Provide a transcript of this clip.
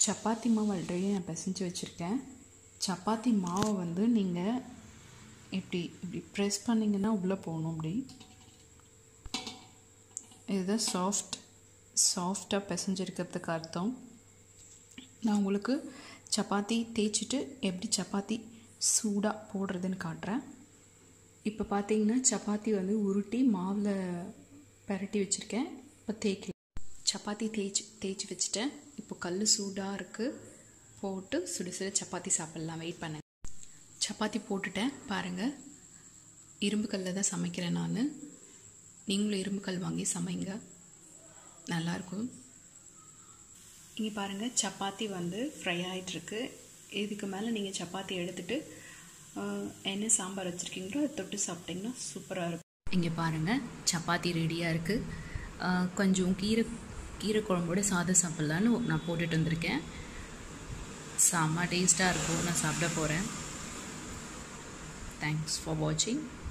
சப்பாத்தி மாவு ஆல்ரெடி நான் பிசைஞ்சு வச்சுருக்கேன் சப்பாத்தி மாவை வந்து நீங்கள் இப்படி இப்படி ப்ரெஸ் பண்ணிங்கன்னா உள்ளே போகணும் அப்படி இதுதான் சாஃப்ட் சாஃப்டாக பிசைஞ்சிருக்கிறதுக்கு அர்த்தம் நான் உங்களுக்கு சப்பாத்தி தேய்ச்சிட்டு எப்படி சப்பாத்தி சூடாக போடுறதுன்னு காட்டுறேன் இப்போ பார்த்தீங்கன்னா சப்பாத்தி வந்து உருட்டி மாவில் பரட்டி வச்சுருக்கேன் இப்போ தேய்க்கல சப்பாத்தி தேய்ச்சி தேய்ச்சி வச்சுட்டேன் இப்போ கல் சூடாக இருக்குது போட்டு சுட சுட சப்பாத்தி சாப்பிட்லாம் வெயிட் பண்ணுங்க சப்பாத்தி போட்டுட்டேன் பாருங்கள் இரும்பு கல்லில் தான் சமைக்கிறேன் நான் நீங்களும் இரும்பு கல் வாங்கி சமைங்க நல்லாயிருக்கும் இங்கே பாருங்கள் சப்பாத்தி வந்து ஃப்ரை ஆகிட்டுருக்கு இதுக்கு மேலே நீங்கள் சப்பாத்தி எடுத்துகிட்டு என்ன சாம்பார் வச்சுருக்கீங்களோ அதை தொட்டு சாப்பிட்டிங்கன்னா சூப்பராக இருக்கும் இங்கே பாருங்கள் சப்பாத்தி ரெடியாக இருக்குது கொஞ்சம் கீரை கீரை குழம்போட சாதம் சாப்பிட்லான்னு நான் போட்டுட்டு வந்திருக்கேன் செம்ம டேஸ்ட்டாக இருக்கும் நான் சாப்பிட போகிறேன் தேங்க்ஸ் ஃபார் வாட்சிங்